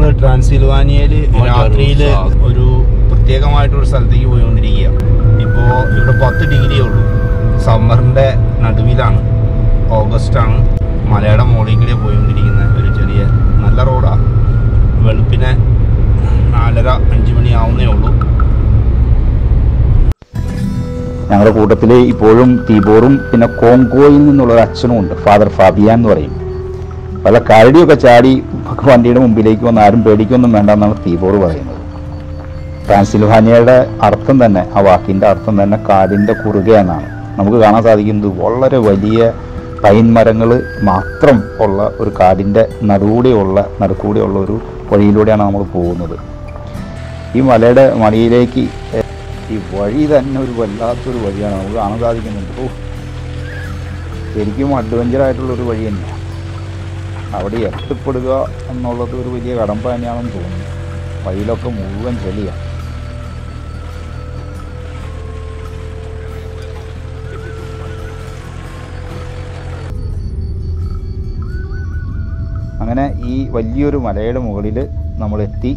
ട്രാൻസിൽവാനിയയിൽ രാത്രിയിൽ ഒരു പ്രത്യേകമായിട്ടൊരു സ്ഥലത്തേക്ക് പോയിക്കൊണ്ടിരിക്കുക ഇപ്പോൾ ഇവിടെ പത്ത് ഡിഗ്രിയേ ഉള്ളൂ സമ്മറിൻ്റെ നടുവിലാണ് ഓഗസ്റ്റ് ആണ് മലയുടെ മുകളിൽ കൂടെ പോയിക്കൊണ്ടിരിക്കുന്ന ഒരു ചെറിയ നല്ല റോഡാണ് വെളുപ്പിനെ നാലര അഞ്ച് മണി ആവുന്നേ ഉള്ളൂ ഞങ്ങളുടെ കൂട്ടത്തിൽ ഇപ്പോഴും തീബോറും പിന്നെ കോങ്കോയിൽ നിന്നുള്ള ഒരു അച്ഛനും ഉണ്ട് ഫാദർ ഫാബിയാൻ എന്ന് പറയും പല കരടിയൊക്കെ ചാടി വണ്ടിയുടെ മുമ്പിലേക്ക് വന്ന് ആരും പേടിക്കൊന്നും വേണ്ട എന്നാണ് തീബോർ പറയുന്നത് ട്രാൻസിൽവാനിയയുടെ അർത്ഥം തന്നെ ആ വാക്കിൻ്റെ അർത്ഥം തന്നെ കാടിൻ്റെ കുറുകെ എന്നാണ് നമുക്ക് കാണാൻ സാധിക്കുന്നത് വളരെ വലിയ പൈൻ മരങ്ങൾ മാത്രം ഉള്ള ഒരു കാടിൻ്റെ നടുകൂടെയുള്ള നടുക്കൂടെയുള്ള ഒരു വഴിയിലൂടെയാണ് നമ്മൾ പോകുന്നത് ഈ മലയുടെ മടിയിലേക്ക് എ- ഈ വഴി തന്നെ ഒരു വല്ലാത്തൊരു വഴിയാണ് നമുക്ക് കാണാൻ സാധിക്കുന്നുണ്ട് ഓ ശരിക്കും അഡ്വഞ്ചർ ആയിട്ടുള്ള ഒരു വഴി തന്നെയാണ് അവിടെ എത്തിപ്പെടുക എന്നുള്ളത് ഒരു വലിയ കടമ്പ തന്നെയാണെന്ന് തോന്നുന്നു വഴിയിലൊക്കെ മുഴുവൻ ചെളിയാണ് അങ്ങനെ ഈ വലിയൊരു മലയുടെ മുകളിൽ നമ്മൾ എത്തി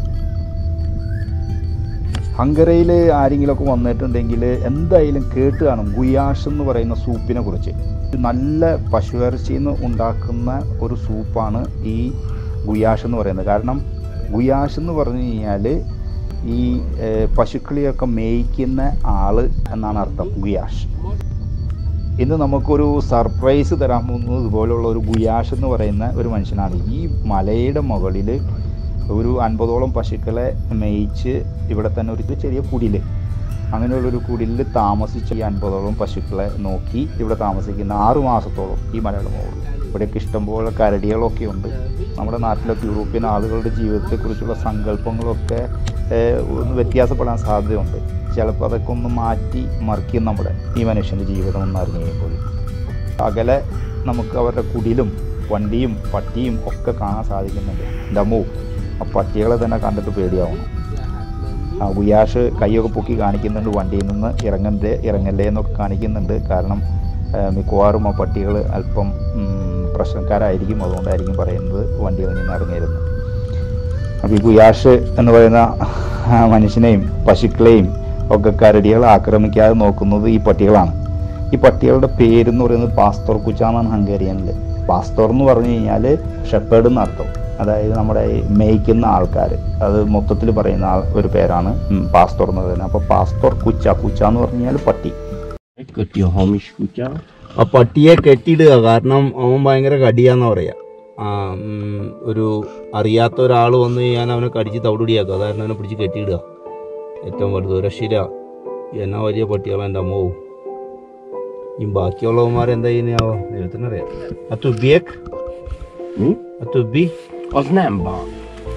ഹംഗറിയിൽ ആരെങ്കിലുമൊക്കെ വന്നിട്ടുണ്ടെങ്കിൽ എന്തായാലും കേട്ട് കാണും ഗുയാഷ് എന്ന് പറയുന്ന സൂപ്പിനെ കുറിച്ച് ഇത് നല്ല പശുവിറച്ചിയിൽ നിന്ന് ഉണ്ടാക്കുന്ന ഒരു സൂപ്പാണ് ഈ ഗുയാഷ് എന്ന് പറയുന്നത് കാരണം ഗുയാഷ് എന്ന് പറഞ്ഞു കഴിഞ്ഞാൽ ഈ ഏഹ്, പശുക്കളെയൊക്കെ മേയ്ക്കുന്ന ആള് എന്നാണ് അർത്ഥം ഗുയാഷ് ഇന്ന് നമുക്കൊരു സർപ്രൈസ് തരാൻ പോകുന്നത് ഇതുപോലുള്ള ഒരു ഗുയാഷ് എന്ന് പറയുന്ന ഒരു മനുഷ്യനാണ് ഈ മലയുടെ മുകളിൽ ഒരു അൻപതോളം പശുക്കളെ മേയിച്ച് ഇവിടെ തന്നെ ഒരു ചെറിയ കുടിൽ അങ്ങനെയുള്ളൊരു കുടിലിൽ താമസിച്ച് ഈ അൻപതോളം പശുക്കളെ നോക്കി ഇവിടെ താമസിക്കുന്ന ആറു മാസത്തോളം ഈ മലയുടെ മുകളിൽ ഇവിടെയൊക്കെ ഇഷ്ടംപോലെ കരടികളൊക്കെ ഉണ്ട് നമ്മുടെ നാട്ടിലൊക്കെ യൂറോപ്യൻ ആളുകളുടെ ജീവിതത്തെക്കുറിച്ചുള്ള സങ്കല്പങ്ങളൊക്കെ ഏഹ്, ഒന്ന് വ്യത്യാസപ്പെടാൻ സാധ്യതയുണ്ട് ചിലപ്പോൾ അതൊക്കെ ഒന്ന് മാറ്റി മറിക്കും നമ്മുടെ ഈ മനുഷ്യൻ്റെ ജീവിതം എന്ന് അറിഞ്ഞു കഴിയുമ്പോൾ അകലെ നമുക്ക് അവരുടെ കുടിലും വണ്ടിയും പട്ടിയും ഒക്കെ കാണാൻ സാധിക്കുന്നുണ്ട് ഡമു ആ പട്ടികളെ തന്നെ കണ്ടിട്ട് പേടിയാവണം ആ ഗുയാഷ് കൈയൊക്കെ പൊക്കി കാണിക്കുന്നുണ്ട് വണ്ടിയിൽ നിന്ന് ഇറങ്ങണ്ടേ ഇറങ്ങല്ലേ എന്നൊക്കെ കാണിക്കുന്നുണ്ട് കാരണം ആ, മിക്കവാറും ആ പട്ടികൾ അല്പം ഉം, പ്രശ്നക്കാരായിരിക്കും അതുകൊണ്ടായിരിക്കും പറയുന്നത് വണ്ടിയിൽ നിന്ന് ഇറങ്ങരുത് അപ്പോൾ ഈ ഗുയാഷ് എന്ന് പറയുന്ന ആ, മനുഷ്യനെയും പശുക്കളെയും ഒക്കെ കരടികൾ ആക്രമിക്കാതെ നോക്കുന്നത് ഈ പട്ടികളാണ് ഈ പട്ടികളുടെ പേരെന്ന് പറയുന്നത് പാസ്തോർ കുച്ച എന്നാണ് ഹംഗേറിയനിൽ പാസ്തോർ എന്ന് പറഞ്ഞു കഴിഞ്ഞാൽ ഷെപ്പേഡ് എന്നർത്ഥം അതായത് നമ്മുടെ ഈ മേയ്ക്കുന്ന ആൾക്കാർ അത് മൊത്തത്തിൽ പറയുന്ന ആൾ ഒരു പേരാണ് ഉം, പാസ്തോർ എന്ന് പറയുന്നത് അപ്പോൾ പാസ്തോർ കുച്ച കുച്ച എന്ന് പറഞ്ഞു കഴിഞ്ഞാൽ പട്ടി Écoute, jag har min skjorta. ആ പട്ടിയെ കെട്ടിയിടുക കാരണം അവൻ ഭയങ്കര കടിയാന്ന് പറയാ ആ, ഉം, ഒരു അറിയാത്ത ഒരാൾ വന്നു കഴിഞ്ഞാൽ അവനെ കടിച്ച് തവിടുടിയാക്കുക അതായിരുന്നു അവനെ പിടിച്ച് കെട്ടിയിടുക ഏറ്റവും വലുത് രക്ഷയില്ല എന്നാ വലിയ പട്ടികളെ എൻ്റെ അമ്മവും ഈ ബാക്കിയുള്ളവന്മാർ എന്താ ചെയ്യുന്നയാവോ ദൈവത്തിനറിയാം ആ തുബിയേക്ക് Mm. ആ തുബി Az nem baj.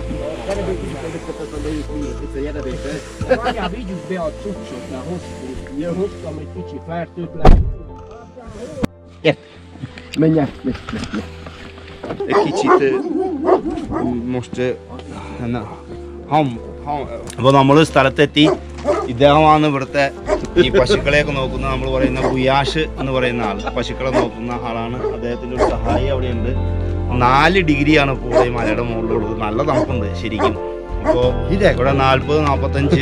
Várjál, vigyük be a cuccot, mert hosszú. Én hoztam egy kicsi fertőtlen. Men jag, men, men, men. അപ്പോൾ നമ്മൾ സ്ഥലത്തെത്തി ഇദ്ദേഹമാണ് ഇവിടുത്തെ ഈ പശുക്കളെയൊക്കെ നോക്കുന്ന നമ്മൾ പറയുന്ന ഗുയാഷ് എന്ന് പറയുന്ന ആൾ പശുക്കളെ നോക്കുന്ന ആളാണ് അദ്ദേഹത്തിൻ്റെ ഒരു സഹായി അവിടെയുണ്ട് നാല് ഡിഗ്രിയാണ് ഇപ്പോൾ ഈ മലയുടെ മുകളിലുള്ളത് നല്ല തണുപ്പുണ്ട് ശരിക്കും അപ്പോൾ ഇവിടെ നാൽപ്പത് നാൽപ്പത്തഞ്ച്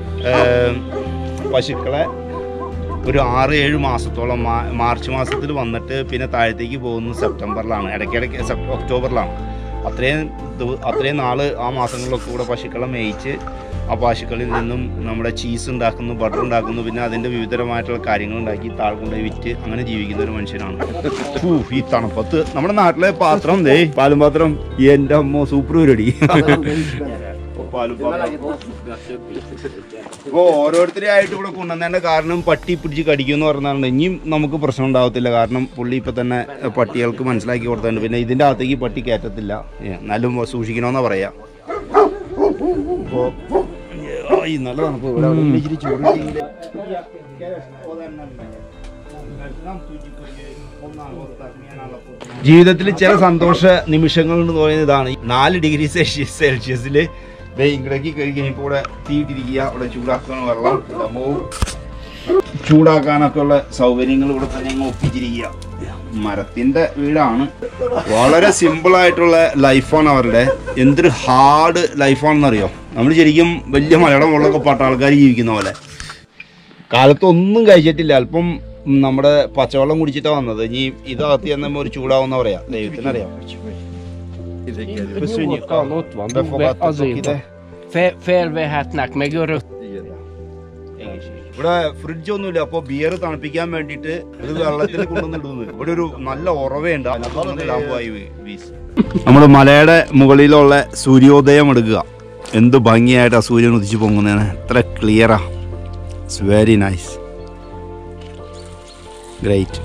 പശുക്കളെ ഒരു ആറ് ഏഴ് മാസത്തോളം മാ- മാർച്ച് മാസത്തിൽ വന്നിട്ട് പിന്നെ താഴത്തേക്ക് പോകുന്നത് സെപ്റ്റംബറിലാണ് ഇടയ്ക്കിടയ്ക്ക് സെപ് ഒക്ടോബറിലാണ് അത്രയും ദിവ- അത്രയും നാൾ ആ മാസങ്ങളിലൊക്കെ കൂടെ പശുക്കളെ മേയിച്ച് ആ പശുക്കളിൽ നിന്നും നമ്മുടെ ചീസ് ഉണ്ടാക്കുന്നു ബട്ടർ ഉണ്ടാക്കുന്നു പിന്നെ അതിൻ്റെ വിവിധമായിട്ടുള്ള കാര്യങ്ങൾ ഉണ്ടാക്കി താഴെ കൊണ്ടുപോയി വിറ്റ് അങ്ങനെ ജീവിക്കുന്ന ഒരു മനുഷ്യനാണ് ഫൂ, ഈ തണുപ്പത്ത് നമ്മുടെ നാട്ടിലെ പാത്രം ദേ പാലും പാത്രം എൻ്റെ അമ്മ സൂപ്പർ പരിപാടി പാലും പാത്രം ഇപ്പോൾ ഓരോരുത്തരെയായിട്ട് ഇവിടെ കൊണ്ടുവന്നതിന്റെ കാരണം പട്ടി പിടിച്ച് കടിക്കുമെന്ന് പറഞ്ഞാൽ ഇനിയും നമുക്ക് പ്രശ്നം ഉണ്ടാവത്തില്ല കാരണം പുള്ളി ഇപ്പൊ തന്നെ എഹ്, പട്ടികൾക്ക് മനസ്സിലാക്കി കൊടുത്തിട്ടുണ്ട് പിന്നെ ഇതിന്റെ അകത്തേക്ക് പട്ടി കയറ്റത്തില്ല ഏ, എന്നാലും സൂക്ഷിക്കണമെന്നാ പറയാ അപ്പോ ഈ നല്ല തണുപ്പ് ഇവിടെ എവിടെയെങ്കിലും ഇച്ചിരി ചൂടുണ്ടെങ്കില് ജീവിതത്തിൽ ചില സന്തോഷ നിമിഷങ്ങൾ എന്ന് പറയുന്നത് ഇതാണ് നാല് ഡിഗ്രി സെൽഷ്യസ് സെൽഷ്യസിൽ ഇങ്ങടേക്ക് കഴിക്കാൻ ഇപ്പോൾ ഇവിടെ തീയിട്ടിരിക്കുക ഇവിടെ ചൂടാക്കുന്ന വെള്ളം ഡമവും ചൂടാക്കാനൊക്കെ ഉള്ള സൗകര്യങ്ങൾ ഇവിടെ തന്നെ അങ്ങ് ഒപ്പിച്ചിരിക്കുക മരത്തിന്റെ വീടാണ് വളരെ സിമ്പിൾ ആയിട്ടുള്ള ലൈഫാണ് അവരുടെ എന്തൊരു ഹാർഡ് ലൈഫാണെന്ന് അറിയോ നമ്മൾ ശരിക്കും വലിയ മലയുടെ മുകളിലൊക്കെ പട്ട ആൾക്കാർ ജീവിക്കുന്ന പോലെ കാലത്തൊന്നും കഴിച്ചിട്ടില്ല അല്പം നമ്മുടെ പച്ചവെള്ളം കുടിച്ചിട്ടാ വന്നത് ഇനി ഇതകത്ത് ചെന്നപ്പോ ഒരു ചൂടാവുന്ന പറയാ ദൈവത്തിനറിയാം Nu kan något va. Varför var det så kide? Fel ved här snack med gurra. ഇവിടെ ഫ്രിഡ്ജ് ഒന്നുമില്ല അപ്പൊ ബിയർ തണുപ്പിക്കാൻ വേണ്ടിട്ട് ഇത് വെള്ളത്തിൽ കൊണ്ടുവന്നിടുന്നു ഇവിടെ ഒരു നല്ല ഉറവയുണ്ട് അതിനകത്ത് ലാഭമായി വീസ് നമ്മൾ മലയുടെ മുകളിലുള്ള സൂര്യോദയം എടുക്കുക എന്ത് ഭംഗിയായിട്ട് ആ സൂര്യൻ ഉദിച്ചു പൊങ്ങുന്നതാണ് എത്ര ക്ലിയറാ it's very nice great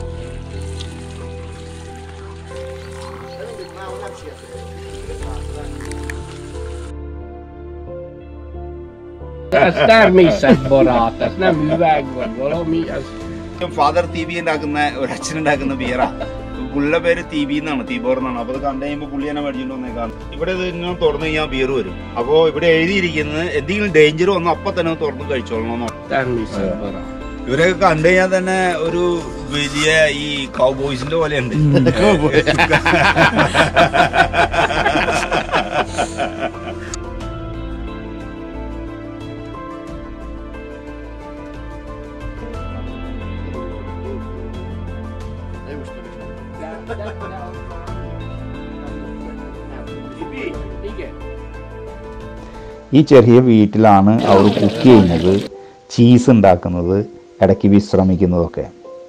Där missade bara att det är iväg. Vadå missade? Father തീബി ഉണ്ടാക്കുന്ന ഒരു അച്ഛൻ ഉണ്ടാക്കുന്ന ബിയറാ പുള്ളിയുടെ പേര് തീബി എന്നാണ് തീബോർ എന്നാണ് അപ്പൊ അത് കണ്ടു കഴിയുമ്പോൾ പുള്ളി തന്നെ മേടിച്ചോണ്ട് വന്നേക്കാം ഇവിടെ ഇത് ഇങ്ങനെ തുറന്നു കഴിഞ്ഞാൽ ബിയർ വരും അപ്പോ ഇവിടെ എഴുതിയിരിക്കുന്നത് എന്തെങ്കിലും ഡേഞ്ചർ വന്നു അപ്പൊ തന്നെ തുറന്ന് കഴിച്ചോളണം Där missade bara. ഇവരൊക്കെ കണ്ടു കഴിഞ്ഞാൽ തന്നെ ഒരു വലിയ ഈ കൗബോയ്സിന്റെ പോലെയുണ്ട് ഈ ചെറിയ വീട്ടിലാണ് അവർ കുക്ക് ചെയ്യുന്നത് ചീസ് ഉണ്ടാക്കുന്നത് ഇടയ്ക്ക് വിശ്രമിക്കുന്നതൊക്കെ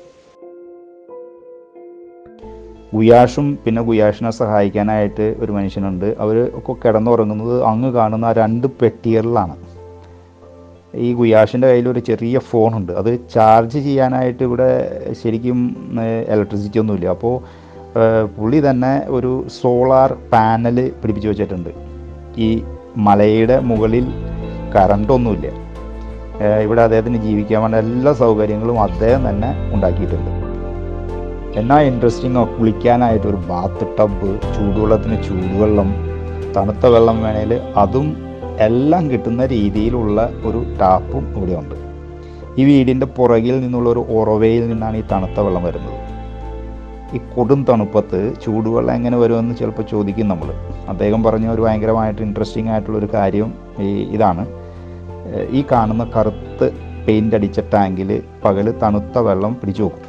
ഗുയാഷും പിന്നെ ഗുയാഷിനെ സഹായിക്കാനായിട്ട് ഒരു മനുഷ്യനുണ്ട് അവർ ഒക്കെ കിടന്നുറങ്ങുന്നത് അങ്ങ് കാണുന്ന ആ രണ്ട് പെട്ടികളിലാണ് ഈ ഗുയാഷിൻ്റെ കയ്യിൽ ഒരു ചെറിയ ഫോണുണ്ട് അത് ചാർജ് ചെയ്യാനായിട്ട് ഇവിടെ ശരിക്കും ഇലക്ട്രിസിറ്റി ഒന്നുമില്ല അപ്പോൾ പുള്ളി തന്നെ ഒരു സോളാർ പാനൽ പിടിപ്പിച്ച് വെച്ചിട്ടുണ്ട് ഈ മലയുടെ മുകളിൽ കറണ്ടൊന്നുമില്ല ഏഹ് ഇവിടെ അദ്ദേഹത്തിന് ജീവിക്കാൻ വേണ്ട എല്ലാ സൗകര്യങ്ങളും അദ്ദേഹം തന്നെ ഉണ്ടാക്കിയിട്ടുണ്ട് എന്നാ ഇൻട്രസ്റ്റിംഗ് കുളിക്കാനായിട്ട് ഒരു ബാത്ത് ടബ് ചൂടുവെള്ളത്തിന് ചൂടുവെള്ളം തണുത്ത വെള്ളം വേണേൽ അതും എല്ലാം കിട്ടുന്ന രീതിയിലുള്ള ഒരു ടാപ്പും ഇവിടെ ഉണ്ട് ഈ വീടിൻ്റെ പുറകിൽ നിന്നുള്ള ഒരു ഉറവയിൽ നിന്നാണ് ഈ തണുത്ത വെള്ളം വരുന്നത് ഈ കൊടും തണുപ്പത്ത് ചൂടുവെള്ളം എങ്ങനെ വരുമെന്ന് ചിലപ്പോൾ ചോദിക്കും നമ്മൾ അദ്ദേഹം പറഞ്ഞ ഒരു ഭയങ്കരമായിട്ട് ഇൻട്രസ്റ്റിംഗ് ആയിട്ടുള്ള ഒരു കാര്യം ഈ ഇതാണ് ഏഹ് ഈ കാണുന്ന കറുത്ത് പെയിൻ്റ് അടിച്ച ടാങ്കിൽ പകൽ തണുത്ത വെള്ളം പിടിച്ചു വെക്കും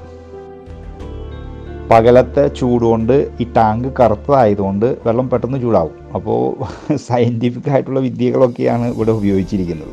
പകലത്തെ ചൂടുകൊണ്ട് ഈ ടാങ്ക് കറുത്തതായതുകൊണ്ട് വെള്ളം പെട്ടെന്ന് ചൂടാവും അപ്പോൾ സയൻറ്റിഫിക് ആയിട്ടുള്ള വിദ്യകളൊക്കെയാണ് ഇവിടെ ഉപയോഗിച്ചിരിക്കുന്നത്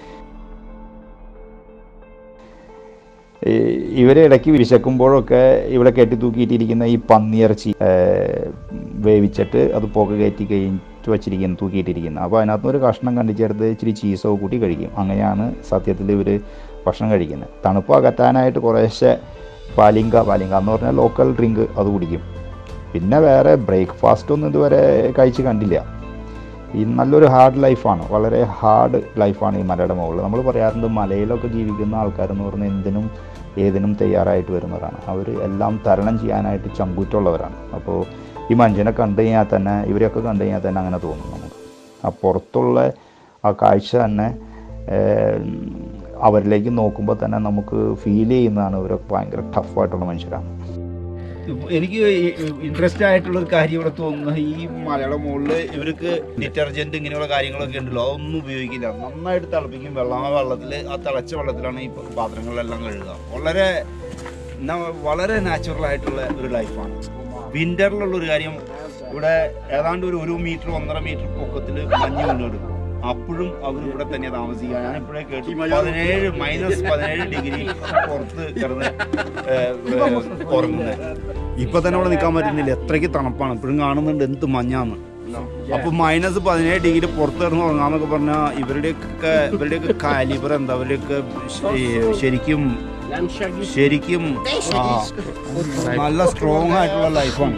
ഈ- ഇവരെ ഇടയ്ക്ക് വിശക്കുമ്പോഴൊക്കെ ഇവിടെ കെട്ടി തൂക്കിയിട്ടിരിക്കുന്ന ഈ പന്നിയിറച്ചി ഏഹ്, വേവിച്ചിട്ട് അത് പുക കയറ്റി കഴിഞ്ഞിട്ട് വച്ചിരിക്കുന്നു തൂക്കിയിട്ടിരിക്കുന്നത് അപ്പോൾ അതിനകത്ത് ഒരു കഷ്ണം കണ്ടിച്ചെടുത്ത് ഇച്ചിരി ചീസോ കൂട്ടി കഴിക്കും അങ്ങനെയാണ് സത്യത്തിൽ ഇവർ ഭക്ഷണം കഴിക്കുന്നത് തണുപ്പ് അകറ്റാനായിട്ട് കുറേശ്ശെ പാലിങ്ക പാലിങ്ക എന്ന് പറഞ്ഞാൽ ലോക്കൽ ഡ്രിങ്ക് അത് കുടിക്കും പിന്നെ വേറെ ബ്രേക്ക്ഫാസ്റ്റ് ഒന്നും ഇതുവരെ കഴിച്ച് കണ്ടില്ല ഈ നല്ലൊരു ഹാർഡ് ലൈഫാണ് വളരെ ഹാർഡ് ലൈഫാണ് ഈ മലയുടെ മുകളിൽ നമ്മൾ പറയാറുണ്ട് മലയിലൊക്കെ ജീവിക്കുന്ന ആൾക്കാരെന്ന് പറഞ്ഞാൽ എന്തിനും ഏതിനും തയ്യാറായിട്ട് വരുന്നവരാണ് അവർ എല്ലാം തരണം ചെയ്യാനായിട്ട് ചങ്കൂറ്റുള്ളവരാണ് അപ്പോൾ ഈ മനുഷ്യനെ കണ്ടു കഴിഞ്ഞാൽ തന്നെ ഇവരെയൊക്കെ കണ്ടു കഴിഞ്ഞാൽ തന്നെ അങ്ങനെ തോന്നും നമുക്ക് ആ പുറത്തുള്ള ആ കാഴ്ച തന്നെ ഏഹ്, അവരിലേക്ക് നോക്കുമ്പോൾ തന്നെ നമുക്ക് ഫീൽ ചെയ്യുന്നതാണ് ഇവരൊക്കെ ഭയങ്കര ടഫായിട്ടുള്ള മനുഷ്യരാണ് എനിക്ക് ഇൻട്രസ്റ്റ് ആയിട്ടുള്ള ഒരു കാര്യം ഇവിടെ തോന്നുന്നത് ഈ മലയുടെ മുകളിൽ ഇവർക്ക് ഡിറ്റർജന്റ് ഇങ്ങനെയുള്ള കാര്യങ്ങളൊക്കെ ഉണ്ടല്ലോ അതൊന്നും ഉപയോഗിക്കില്ല നന്നായിട്ട് തിളപ്പിക്കും വെള്ളം ആ വെള്ളത്തിൽ ആ തിളച്ച വെള്ളത്തിലാണ് ഈ പാത്രങ്ങളെല്ലാം കഴുകുക വളരെ ന- വളരെ നാച്ചുറൽ ആയിട്ടുള്ള ഒരു ലൈഫാണ് വിന്ററിലുള്ള ഒരു കാര്യം ഇവിടെ ഏതാണ്ട് ഒരു ഒരു മീറ്റർ ഒന്നര മീറ്റർ പൊക്കത്തിൽ മഞ്ഞ് കൊണ്ടുവരും അപ്പോഴും അവർ ഇവിടെ തന്നെ താമസിക്കുക ഞാൻ ഇപ്പോഴേ കേട്ടു പതിനേഴ് മൈനസ് പതിനേഴ് ഡിഗ്രി പുറത്ത് കിടന്ന് ഉറങ്ങുന്നത് ഇപ്പൊ തന്നെ ഇവിടെ നിൽക്കാൻ പറ്റുന്നില്ല എത്രയ്ക്ക് തണുപ്പാണ് ഇപ്പോഴും കാണുന്നുണ്ട് എന്ത് മഞ്ഞാന്ന് അപ്പൊ മൈനസ് പതിനേഴ് ഡിഗ്രി പുറത്ത് കിടന്ന് ഉറങ്ങാന്നൊക്കെ പറഞ്ഞാൽ ഇവരുടെയൊക്കെ ഇവരുടെയൊക്കെ കാലിബർ എന്താ അവരുടെയൊക്കെ ശ- ശരിക്കും ശരിക്കും ആ, നല്ല സ്ട്രോങ് ആയിട്ടുള്ള ലൈഫാണ്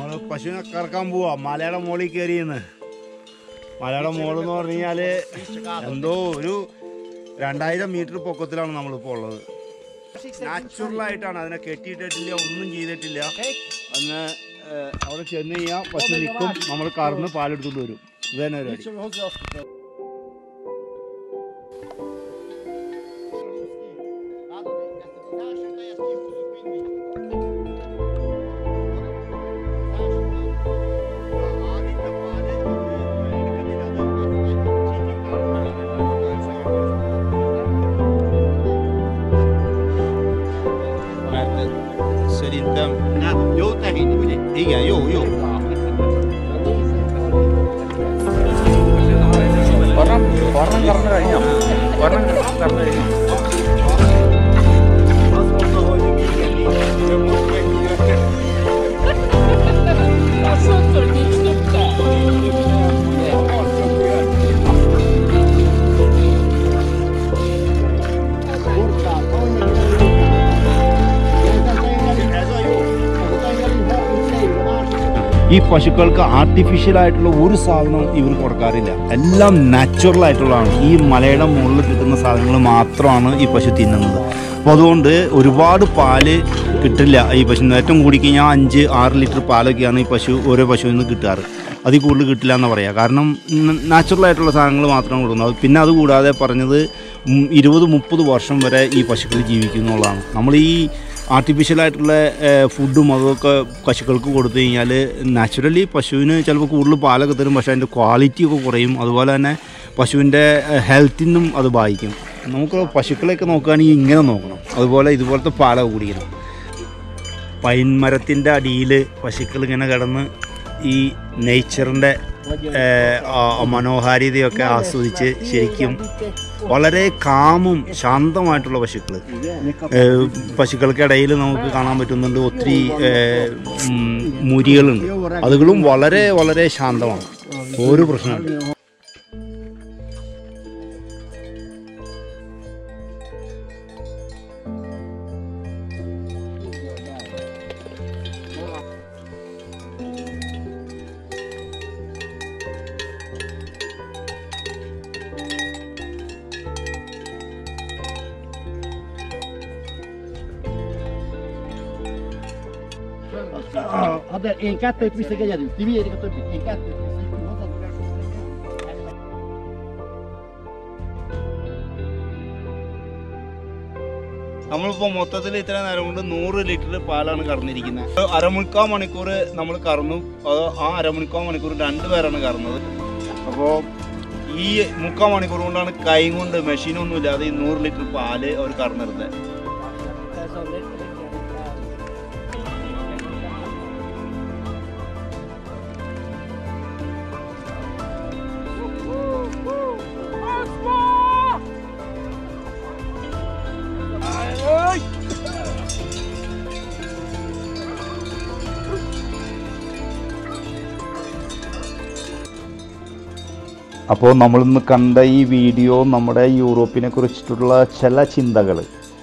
നമ്മള് പശുവിനെ കറക്കാൻ പോവാ മലയുടെ മുകളിൽ കയറിയെന്ന് മലയുടെ മുകളിൽ എന്ന് പറഞ്ഞു കഴിഞ്ഞാല് എന്തോ ഒരു രണ്ടായിരം മീറ്റർ പൊക്കത്തിലാണ് നമ്മളിപ്പോൾ ഉള്ളത് നാച്ചുറൽ ആയിട്ടാണ് അതിനെ കെട്ടിയിട്ടിട്ടില്ല ഒന്നും ചെയ്തിട്ടില്ല അന്ന് ഏഹ്, അവിടെ ചെന്ന് കഴിഞ്ഞാൽ പശു നിൽക്കും നമ്മൾ കറന്ന് പാലെടുത്തുകൊണ്ട് വരും ഇത് തന്നെ പരിപാടി Ser inte... Jo, där inne. Inga, jo, jo. ഒരെണ്ണം ഒരെണ്ണം കറന്നു കഴിഞ്ഞോ ഒരെണ്ണം കറന്നു കഴിഞ്ഞോ Sutton gick snabbt där. ഈ പശുക്കൾക്ക് ആർട്ടിഫിഷ്യൽ ആയിട്ടുള്ള ഒരു സാധനം ഇവർ കൊടുക്കാറില്ല എല്ലാം നാച്ചുറൽ ആയിട്ടുള്ളതാണ് ഈ മലയുടെ മുകളിൽ കിട്ടുന്ന സാധനങ്ങൾ മാത്രമാണ് ഈ പശു തിന്നുന്നത് അപ്പോൾ അതുകൊണ്ട് ഒരുപാട് പാല് കിട്ടില്ല ഈ പശു ഏറ്റവും കൂടി കഴിഞ്ഞാൽ അഞ്ച് ആറ് ലിറ്റർ പാലൊക്കെയാണ് ഈ പശു ഓരോ പശുവിൽ നിന്ന് കിട്ടാറ് അതിൽ കൂടുതൽ കിട്ടില്ല എന്ന് പറയാം കാരണം നാച്ചുറൽ ആയിട്ടുള്ള സാധനങ്ങൾ മാത്രമാണ് കൊടുക്കുന്നത് അത് പിന്നെ അതുകൂടാതെ പറഞ്ഞത് ഉം, ഇരുപത് മുപ്പത് വർഷം വരെ ഈ പശുക്കൾ ജീവിക്കും എന്നുള്ളതാണ് നമ്മൾ ഈ ആർട്ടിഫിഷ്യലായിട്ടുള്ള ഫുഡും അതൊക്കെ പശുക്കൾക്ക് കൊടുത്തു കഴിഞ്ഞാൽ നാച്ചുറലി പശുവിന് ചിലപ്പോൾ കൂടുതൽ പാലൊക്കെ തരും പക്ഷേ അതിൻ്റെ ക്വാളിറ്റി ഒക്കെ കുറയും അതുപോലെ തന്നെ പശുവിൻ്റെ ഹെൽത്തിനും അത് ബാധിക്കും നമുക്ക് പശുക്കളെയൊക്കെ നോക്കുകയാണെങ്കിൽ ഇങ്ങനെ നോക്കണം അതുപോലെ ഇതുപോലത്തെ പാലൊക്കെ കുടിക്കണം പൈൻ മരത്തിൻ്റെ അടിയിൽ പശുക്കൾ ഇങ്ങനെ കിടന്ന് ഈ നേച്ചറിൻ്റെ മനോഹാരിതയൊക്കെ ആസ്വദിച്ച് ശരിക്കും വളരെ കാമും ശാന്തമായിട്ടുള്ള പശുക്കൾ പശുക്കൾക്കിടയിൽ നമുക്ക് കാണാൻ പറ്റുന്നുണ്ട് ഒത്തിരി ഏഹ്, ഉം, മുരികളുണ്ട് അതുകളും വളരെ വളരെ ശാന്തമാണ് ഒരു പ്രശ്നമില്ല Hade en katt ett visst gejat ut. Det vet jag att en katt നമ്മളിപ്പോൾ മൊത്തത്തിൽ ഇത്ര നേരം കൊണ്ട് നൂറ് ലിറ്റർ പാലാണ് കറന്നിരിക്കുന്നത് അരമുക്കാൽ മണിക്കൂർ നമ്മൾ കറന്നു അത് ആ അരമുക്കാൽ മണിക്കൂർ രണ്ട് പേരാണ് കറന്നത് അപ്പോൾ ഈ മുക്കാൽ മണിക്കൂർ കൊണ്ടാണ് കൈ കൊണ്ട് മെഷീനൊന്നും ഇല്ലാതെ ഈ നൂറ് ലിറ്റർ പാല് അവർ കറന്നെടുത്തത് അപ്പോൾ നമ്മളിന്ന് കണ്ട ഈ വീഡിയോ നമ്മുടെ യൂറോപ്പിനെ കുറിച്ചിട്ടുള്ള ചില ചിന്തകൾ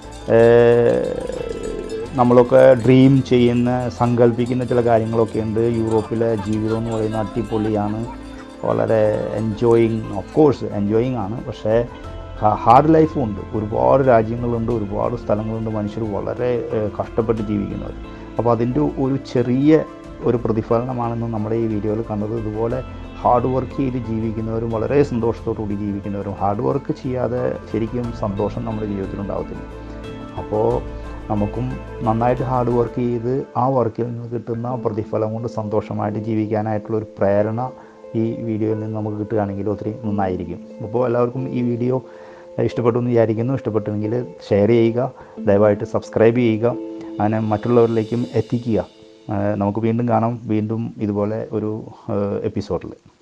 നമ്മളൊക്കെ ഡ്രീം ചെയ്യുന്ന സങ്കല്പിക്കുന്ന ചില കാര്യങ്ങളൊക്കെ ഉണ്ട് യൂറോപ്പിലെ ജീവിതം എന്ന് പറയുന്നത് അടിപൊളിയാണ് വളരെ എൻജോയിങ് ഓഫ് കോഴ്സ് എൻജോയിങ് ആണ് പക്ഷേ ഹാർഡ് ലൈഫും ഉണ്ട് ഒരുപാട് രാജ്യങ്ങളുണ്ട് ഒരുപാട് സ്ഥലങ്ങളുണ്ട് മനുഷ്യർ വളരെ ഏഹ്, കഷ്ടപ്പെട്ട് ജീവിക്കുന്നവർ അപ്പോൾ അതിൻ്റെ ഒരു ചെറിയ ഒരു പ്രതിഫലനമാണെന്ന് നമ്മുടെ ഈ വീഡിയോയിൽ കണ്ടത് ഇതുപോലെ ഹാർഡ് വർക്ക് ചെയ്ത് ജീവിക്കുന്നവരും വളരെ സന്തോഷത്തോടു കൂടി ജീവിക്കുന്നവരും ഹാർഡ് വർക്ക് ചെയ്യാതെ ശരിക്കും സന്തോഷം നമ്മുടെ ജീവിതത്തിൽ ഉണ്ടാകത്തില്ല അപ്പോൾ നമുക്കും നന്നായിട്ട് ഹാർഡ് വർക്ക് ചെയ്ത് ആ വർക്കിൽ നിന്ന് കിട്ടുന്ന പ്രതിഫലം കൊണ്ട് സന്തോഷമായിട്ട് ജീവിക്കാനായിട്ടുള്ള ഒരു പ്രേരണ ഈ വീഡിയോയിൽ നിന്ന് നമുക്ക് കിട്ടുകയാണെങ്കിൽ ഒത്തിരി നന്നായിരിക്കും അപ്പോൾ എല്ലാവർക്കും ഈ വീഡിയോ ഇഷ്ടപ്പെട്ടു എന്ന് വിചാരിക്കുന്നു ഇഷ്ടപ്പെട്ടെങ്കിൽ ഷെയർ ചെയ്യുക ദയവായിട്ട് സബ്സ്ക്രൈബ് ചെയ്യുക അങ്ങനെ മറ്റുള്ളവരിലേക്കും എത്തിക്കുക ആ, നമുക്ക് വീണ്ടും കാണാം വീണ്ടും ഇതുപോലെ ഒരു എപ്പിസോഡിൽ